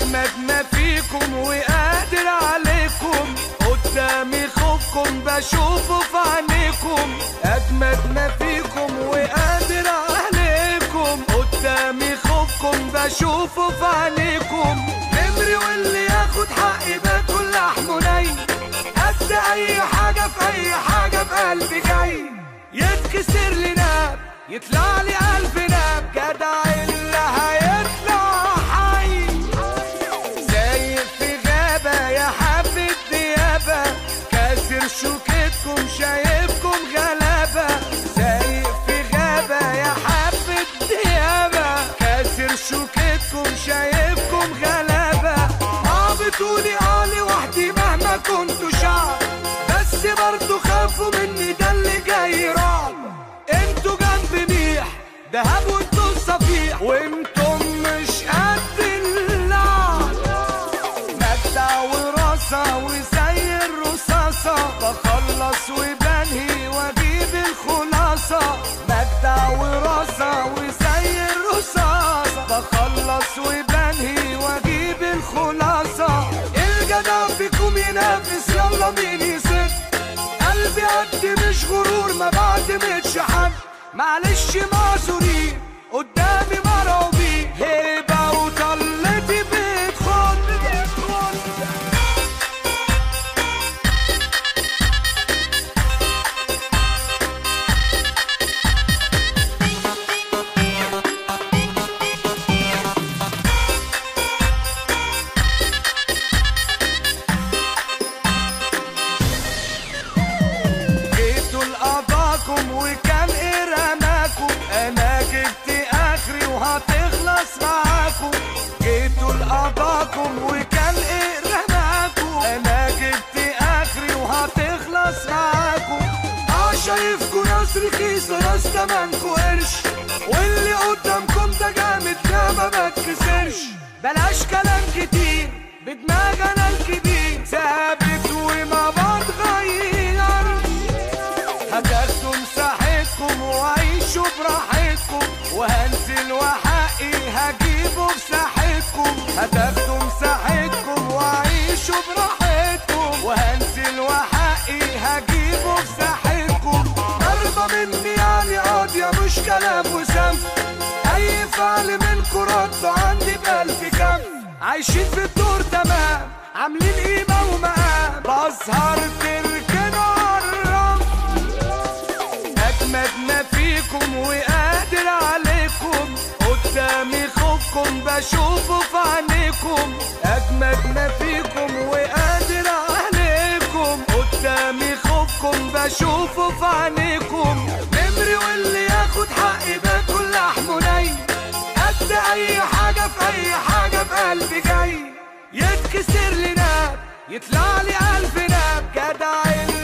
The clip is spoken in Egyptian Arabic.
اجمد ما فيكم وقادر عليكم قدامي خوفكم بشوفه في عينيكم اجمد ما فيكم وقادر عليكم قدامي خوفكم بشوفه في عينيكم نمري واللي ياخد حقي باكل لحمه ني قد اي حاجه في اي حاجه في قلبي جاي يتكسر لي ناب يطلع لي قلب ناب جدع اللي هيطلع حي سايق في غابة يا حبة ديابة كاسر شوكتكم شايفكم غلابة سايق في غابة يا حبة ديابة كاسر شوكتكم شايفكم غلابة اه بتقولي اه لوحدي مهما كنتوا شعب بس برضو خافوا مني ده اللي جاي رعب انتوا جنب ميح دهب وانتوا صفيح وانتم مش قد اللعب مجدع وراسة وزي الرصاصة بخلص وبنهي واجيب الخلاصة مجدع وراسة وزي الرصاصة بخلص وبنهي واجيب الخلاصة الجدع فيكم ينافس يلا مين يسد قلبي قد مش غرور ما بعتمدش حد معلش معذورين قدامي مرعوبين هيبة وطلتي بتخد بتخد جيتوا لقضاكم وكان ايه رماكم انا جبت اخري وهتخلص معاكم جيتوا لقضاكم وكان ايه رماكم انا جبت اخري وهتخلص معاكم اه شايفكوا ناس رخيصة ناس تمنكوا قرش واللي قدامكم ده جامد لا ما بتكسرش بلاش كلام كتير بدماغ انا الكبير ثابت وما بتغيرش هتاخدوا مساحتكم وعيشوا براحتكم وهنزل وحقي هجيبه بساحتكم هتاخدوا مساحتكم وعيشوا براحتكم وهنزل وحقي هجيبه بساحتكم ضربة مني يعني قاضية مش كلام وسم أي فعل منكم رد عندي بألف كف عايشين في الدور تمام عاملين قيمة ومقام بسهر تركنوا عالرمل أجمد ما فيكم وقادر عليكم قدامي خوفكم بشوفه في عينيكم أجمد ما فيكم وقادر عليكم قدامي خوفكم بشوفه في عينيكم نمري واللي ياخد حقي باكل لحمه ني قد أي حاجة في أي حاجة في قلبي جاي يتكسر لي ناب يطلع لي قلب ناب جدع اللي